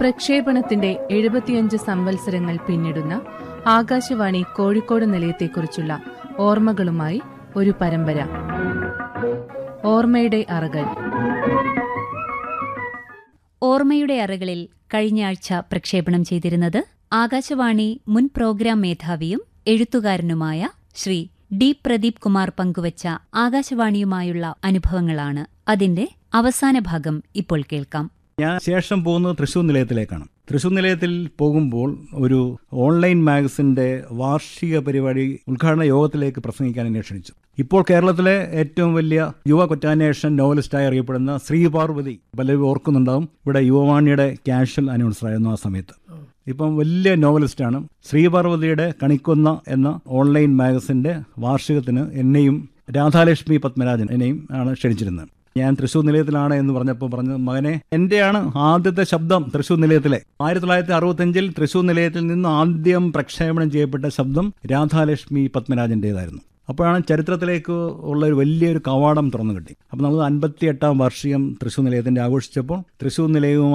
പ്രക്ഷേപണത്തിന്റെ എഴുപത്തിയഞ്ച് സംവത്സരങ്ങൾ പിന്നിടുന്ന ആകാശവാണി കോഴിക്കോട് നിലയത്തെക്കുറിച്ചുള്ള ഓർമ്മകളുമായി ഒരു പരമ്പര ഓർമ്മയുടെ അറകൾ ഓർമ്മയുടെ അറകളിൽ കഴിഞ്ഞയാഴ്ച പ്രക്ഷേപണം ചെയ്തിരുന്നത് ആകാശവാണി മുൻ പ്രോഗ്രാം മേധാവിയും എഴുത്തുകാരനുമായ ശ്രീ ഡി പ്രദീപ് കുമാർ പങ്കുവച്ച ആകാശവാണിയുമായുള്ള അനുഭവങ്ങളാണ് അതിന്റെ അവസാന ഭാഗം ഇപ്പോൾ കേൾക്കാം ഞാൻ ശേഷം പോകുന്നത് തൃശ്ശൂർ നിലയത്തിലേക്കാണ് തൃശ്ശൂർ നിലയത്തിൽ പോകുമ്പോൾ ഒരു ഓൺലൈൻ മാഗസിന്റെ വാർഷിക പരിപാടി ഉദ്ഘാടന യോഗത്തിലേക്ക് പ്രസംഗിക്കാൻ എന്നെ ക്ഷണിച്ചു ഇപ്പോൾ കേരളത്തിലെ ഏറ്റവും വലിയ യുവ കൊറ്റാനേഷൻ നോവലിസ്റ്റായി അറിയപ്പെടുന്ന ശ്രീപാർവതി പലരും ഓർക്കുന്നുണ്ടാവും ഇവിടെ യുവവാണിയുടെ ക്യാഷ്വൽ അനൗൺസറായിരുന്നു ആ സമയത്ത് ഇപ്പം വലിയ നോവലിസ്റ്റാണ് ശ്രീപാർവതിയുടെ കണിക്കൊന്ന എന്ന ഓൺലൈൻ മാഗസിന്റെ വാർഷികത്തിന് എന്നെയും രാധാലക്ഷ്മി പത്മരാജൻ എന്നെയും ആണ് ക്ഷണിച്ചിരുന്നത് ഞാൻ തൃശ്ശൂർ നിലയത്തിലാണ് എന്ന് പറഞ്ഞപ്പോൾ പറഞ്ഞു മകനെ എന്റെയാണ് ആദ്യത്തെ ശബ്ദം തൃശ്ശൂർ നിലയത്തിലെ ആയിരത്തി തൊള്ളായിരത്തി അറുപത്തഞ്ചിൽ തൃശ്ശൂർ നിലയത്തിൽ നിന്ന് ആദ്യം പ്രക്ഷേപണം ചെയ്യപ്പെട്ട ശബ്ദം രാധാലക്ഷ്മി പത്മരാജന്റേതായിരുന്നു അപ്പോഴാണ് ചരിത്രത്തിലേക്ക് ഉള്ള ഒരു വലിയൊരു കവാടം തുറന്നു കിട്ടി അപ്പോൾ നമ്മൾ അൻപത്തി എട്ടാം വാർഷികം തൃശ്ശൂർ നിലയത്തിന്റെ ആഘോഷിച്ചപ്പോൾ തൃശ്ശൂർ നിലയവുമായി